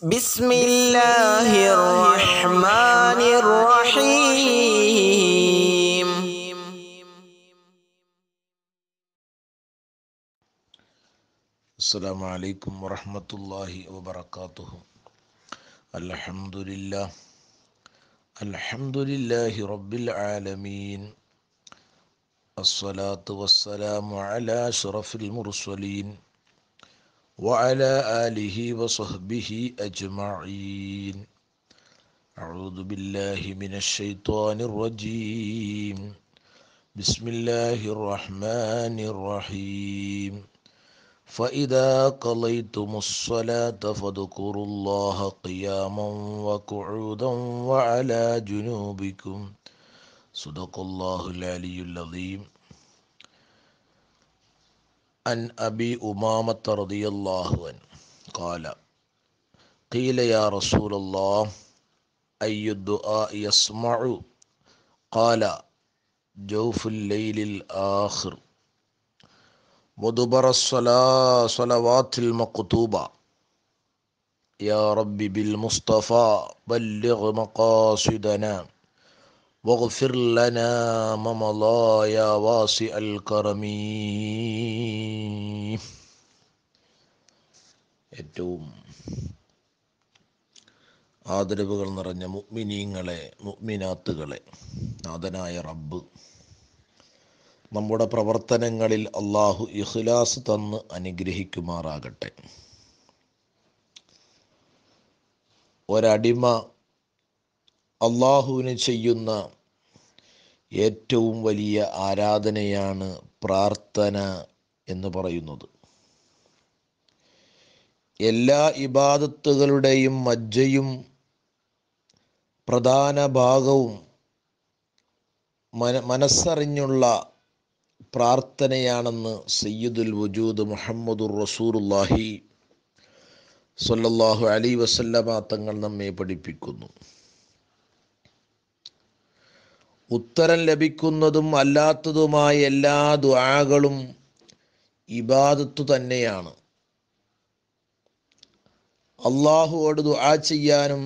بسم الله الرحمن الرحيم السلام عليكم ورحمة الله وبركاته الحمد لله الحمد لله رب العالمين الصلاة والسلام على أشرف المرسلين وعلى آله وصحبه أجمعين أعوذ بالله من الشيطان الرجيم بسم الله الرحمن الرحيم فإذا قضيتم الصلاة فاذكروا الله قياما وقعودا وعلى جنوبكم صدق الله العلي العظيم عن أبي أمامة رضي الله عنه قال قيل يا رسول الله أي الدعاء يسمع قال جوف الليل الآخر مدبر الصلاة صلوات المكتوبة يا رب بالمصطفى بلغ مقاصدنا واغفر لنا ما مضى يا واسع الكرم ഏറ്റവും ആദരവുകൾ നിറഞ്ഞ മുഗ്മിനീങ്ങളെ മുഗ്മിനാത്തുകളെ നാഥനായ റബ്ബ് നമ്മുടെ പ്രവർത്തനങ്ങളിൽ അള്ളാഹു ഇഖ്ലാസ് തന്ന് അനുഗ്രഹിക്കുമാറാകട്ടെ ഒരടിമ അള്ളാഹുവിന് ചെയ്യുന്ന ഏറ്റവും വലിയ ആരാധനയാണ് പ്രാർത്ഥന എന്ന് പറയുന്നത് എല്ലാ ഇബാദത്തുകളുടെയും മജ്ജയും പ്രധാന ഭാഗവും മന മനസ്സറിഞ്ഞുള്ള പ്രാർത്ഥനയാണെന്ന് സയ്യിദുൽ വജൂദ് മുഹമ്മദുർ റസൂറുല്ലാഹി സല്ലല്ലാഹു അലൈ വസല്ലമ തങ്ങൾ നമ്മെ പഠിപ്പിക്കുന്നു ഉത്തരം ലഭിക്കുന്നതും അല്ലാത്തതുമായ എല്ലാ ദുആകളും ഇബാദത്തു തന്നെയാണ് അള്ളാഹുവോട് ദുആ ചെയ്യാനും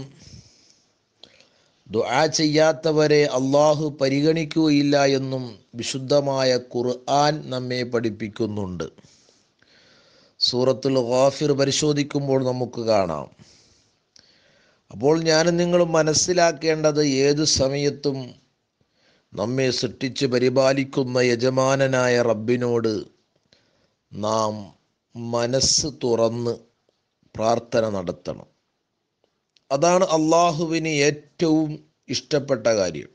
ദുആ ചെയ്യാത്തവരെ അള്ളാഹു പരിഗണിക്കുകയില്ല എന്നും വിശുദ്ധമായ ഖുർആൻ നമ്മെ പഠിപ്പിക്കുന്നുണ്ട് സൂറത്തുൽ ഗാഫിർ പരിശോധിക്കുമ്പോൾ നമുക്ക് കാണാം അപ്പോൾ ഞാനും നിങ്ങളും മനസ്സിലാക്കേണ്ടത് ഏത് സമയത്തും നമ്മെ സൃഷ്ടിച്ച് പരിപാലിക്കുന്ന യജമാനനായ റബ്ബിനോട് നാം മനസ്സ് തുറന്ന് പ്രാർത്ഥന നടത്തണം അതാണ് അള്ളാഹുവിന് ഏറ്റവും ഇഷ്ടപ്പെട്ട കാര്യം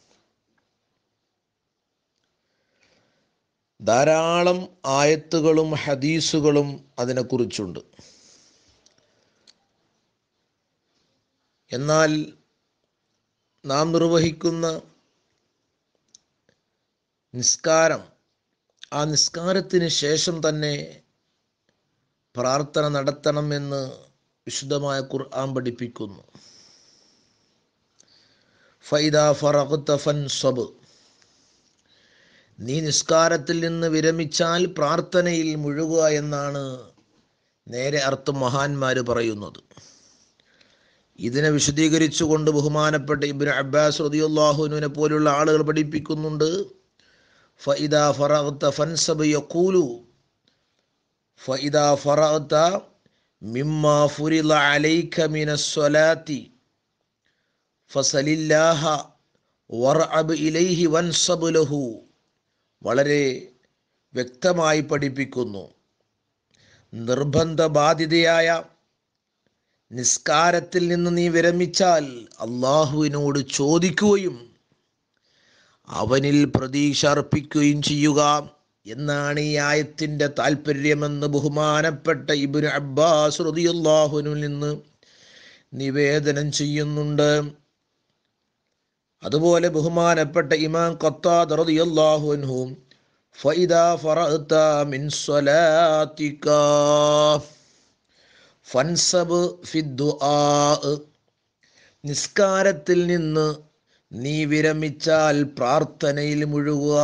ധാരാളം ആയത്തുകളും ഹദീസുകളും അതിനെക്കുറിച്ചുണ്ട് എന്നാൽ നാം നിർവഹിക്കുന്ന നിസ്കാരം ആ നിസ്കാരത്തിന് ശേഷം തന്നെ പ്രാർത്ഥന നടത്തണമെന്ന് വിശുദ്ധമായ ഖുർആൻ പഠിപ്പിക്കുന്നു ഫൈദ ഫറഖ്ത ഫൻസബ് നീ നിസ്കാരത്തിൽ നിന്ന് വിരമിച്ചാൽ പ്രാർത്ഥനയിൽ മുഴുകുക എന്നാണ് നേരെ അർത്ഥം മഹാന്മാർ പറയുന്നത് ഇതിനെ വിശദീകരിച്ചുകൊണ്ട് ബഹുമാനപ്പെട്ട ഇബ്നു അബ്ബാസ് റളിയല്ലാഹുവിനെ പോലുള്ള ആളുകൾ പഠിപ്പിക്കുന്നുണ്ട് ഫൈദ ഫറഖ്ത ഫൻസബ് യഖൂലു ഫൈദ ഫറഖ്ത മിമ്മ ഫുരിള അലൈക മിനസ്സലാത്തി ഫസലില്ലാഹ വർഅബ് ഇലൈഹി വൻസബ് ലഹു വളരെ വ്യക്തമായി പഠിപ്പിക്കുന്നു നിർബന്ധ ബാധിതയായ നിസ്കാരത്തിൽ നിന്ന് നീ വിരമിച്ചാൽ അള്ളാഹുവിനോട് ചോദിക്കുകയും അവനിൽ പ്രതീക്ഷ അർപ്പിക്കുകയും ചെയ്യുക എന്നാണ് ഈ ആയത്തിൻ്റെ താല്പര്യമെന്ന് ബഹുമാനപ്പെട്ട ഇബിന് അബ്ബാസ് റതിയുല്ലാഹുവിനിൽ നിന്ന് നിവേദനം ചെയ്യുന്നുണ്ട് അതുപോലെ ബഹുമാനപ്പെട്ട ഇമാം ഖത്താദ് റളിയല്ലാഹു അൻഹു ഫൈദാ ഫറഅത മിൻ സ്വലാത്തിക ഫൻസബ് ഫിദ്ദുആ നിസ്കാരത്തിൽ നിന്ന് നീ വിരമിച്ചാൽ പ്രാർത്ഥനയിൽ മുഴുകുക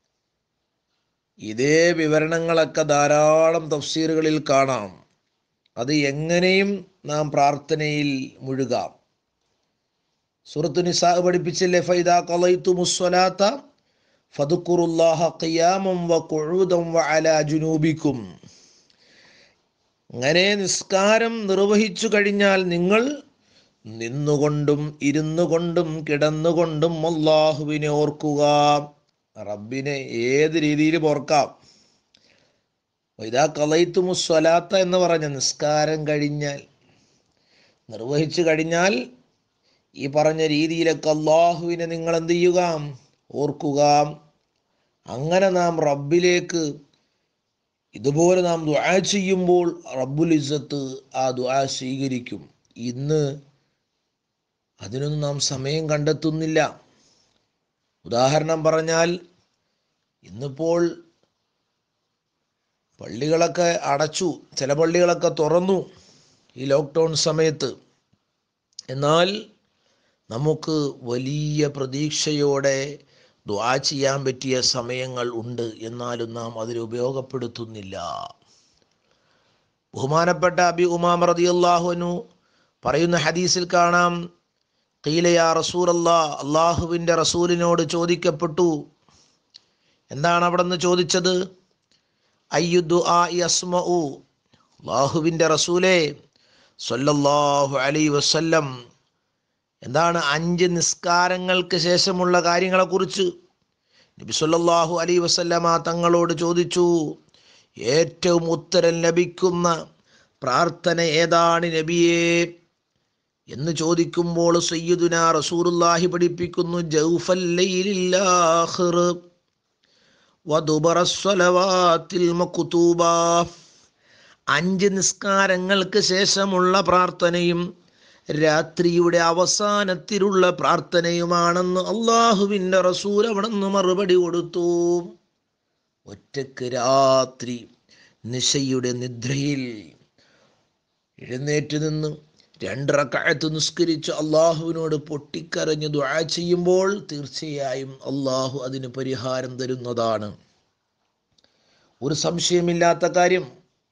ഇതേ വിവരണങ്ങളൊക്കെ ധാരാളം തഫ്സീറുകളിൽ കാണാം അത് എങ്ങനെയും നാം പ്രാർത്ഥനയിൽ മുഴുകാം സൂറത്തു നിസാ പഠിപ്പിച്ചില്ലേ ഫൈദാ ഖളൈത്തുമുസ്സലാത്ത ഫദുക്കുറുല്ലാഹ ഖിയാമം വ ഖുഊദം വ അലാ ജുനൂബിക്കും അങ്ങനെ നിസ്കാരം നിർവഹിച്ചു കഴിഞ്ഞാൽ നിങ്ങൾ നിന്നുകൊണ്ടും ഇരുന്നു കൊണ്ടും കിടന്നുകൊണ്ടും അള്ളാഹുവിനെ ഓർക്കുക റബ്ബിനെ ഏത് രീതിയിലും ഓർക്കാം ഇതാ കളൈത്തുമുസ്വലാത്ത എന്ന് പറഞ്ഞ നിസ്കാരം കഴിഞ്ഞാൽ നിർവഹിച്ചു കഴിഞ്ഞാൽ ഈ പറഞ്ഞ രീതിയിലൊക്കെ അള്ളാഹുവിനെ നിങ്ങൾ എന്ത് ചെയ്യുക ഓർക്കുക അങ്ങനെ നാം റബ്ബിലേക്ക് ഇതുപോലെ നാം ദുആ ചെയ്യുമ്പോൾ റബ്ബുൽ ഇസ്സത്ത് ആ ദുആ സ്വീകരിക്കും ഇന്ന് അതിനൊന്നും നാം സമയം കണ്ടെത്തുന്നില്ല ഉദാഹരണം പറഞ്ഞാൽ ഇന്നിപ്പോൾ പള്ളികളൊക്കെ അടച്ചു ചില പള്ളികളൊക്കെ തുറന്നു ഈ ലോക്ക്ഡൗൺ സമയത്ത് എന്നാൽ നമുക്ക് വലിയ പ്രതീക്ഷയോടെ ദ്വാ ചെയ്യാൻ പറ്റിയ സമയങ്ങൾ ഉണ്ട് എന്നാലും നാം അതിൽ ഉപയോഗപ്പെടുത്തുന്നില്ല ബഹുമാനപ്പെട്ട അബി ഉമാം റതിയല്ലാഹുനു പറയുന്ന ഹദീസിൽ കാണാം കീലയാ റസൂൽ അല്ലാ അള്ളാഹുവിൻ്റെ റസൂലിനോട് ചോദിക്കപ്പെട്ടു എന്താണ് അവിടെ നിന്ന് ചോദിച്ചത് അയ്യുദു ആ യസ്മഉ അള്ളാഹുവിൻ്റെ റസൂലേ സല്ലല്ലാഹു അലൈ വസല്ലം എന്താണ് അഞ്ച് നിസ്കാരങ്ങൾക്ക് ശേഷമുള്ള കാര്യങ്ങളെക്കുറിച്ച് നബി സല്ലല്ലാഹു അലൈ വസല്ലമ തങ്ങളോട് ചോദിച്ചു ഏറ്റവും ഉത്തരം ലഭിക്കുന്ന പ്രാർത്ഥന ഏതാണ് നബിയേ എന്ന് ചോദിക്കുമ്പോൾ സയ്യിദുന റസൂലുള്ളാഹി പഠിപ്പിക്കുന്നു ജൗഫൽ ലൈലിൽ ആഖിർ വദുബറ സ്വലവാത്തിൽ മക്തൂബ അഞ്ച് നിസ്കാരങ്ങൾക്ക് ശേഷമുള്ള പ്രാർത്ഥനയും രാത്രിയുടെ അവസാനത്തിലുള്ള പ്രാർത്ഥനയുമാണെന്ന് അള്ളാഹുവിൻ്റെ റസൂൽ അവിടെ നിന്ന് മറുപടി കൊടുത്തു ഒറ്റക്ക് രാത്രി നിശയുടെ നിദ്രയിൽ എഴുന്നേറ്റ് നിന്ന് രണ്ടറക്കാലത്ത് നിസ്കരിച്ച് അള്ളാഹുവിനോട് പൊട്ടിക്കരഞ്ഞ് ദുആ ചെയ്യുമ്പോൾ തീർച്ചയായും അള്ളാഹു അതിന് പരിഹാരം തരുന്നതാണ് ഒരു സംശയമില്ലാത്ത കാര്യം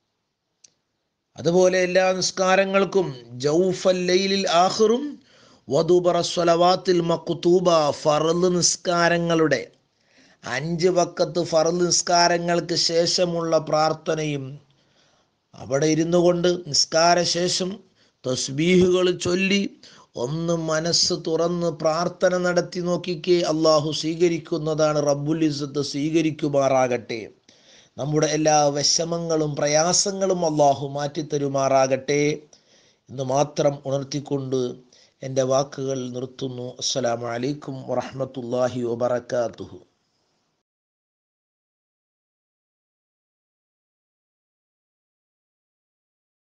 അതുപോലെ എല്ലാ നിസ്കാരങ്ങൾക്കും ജൗഫൽ ലൈലിൽ ആഖിറും വധുബറ സ്വലവാത്തിൽ മക്കുതൂബ ഫറല് നിസ്കാരങ്ങളുടെ അഞ്ച് വക്കത്ത് ഫറല് നിസ്കാരങ്ങൾക്ക് ശേഷമുള്ള പ്രാർത്ഥനയും അവിടെ ഇരുന്നു കൊണ്ട് നിസ്കാര ശേഷം തസ്ബീഹുകൾ ചൊല്ലി ഒന്ന് മനസ്സ് തുറന്ന് പ്രാർത്ഥന നടത്തി നോക്കിക്കേ അള്ളാഹു സ്വീകരിക്കുന്നതാണ് റബ്ബുൽ ഇസ്സത്ത് സ്വീകരിക്കുമാറാകട്ടെ നമ്മുടെ എല്ലാ വിഷമങ്ങളും പ്രയാസങ്ങളും അള്ളാഹു മാറ്റിത്തരുമാറാകട്ടെ എന്ന് മാത്രം ഉണർത്തിക്കൊണ്ട് എൻ്റെ വാക്കുകൾ നിർത്തുന്നു അസ്സലാമു അലൈക്കും വറഹ്മത്തുള്ളാഹി വബറകാതുഹു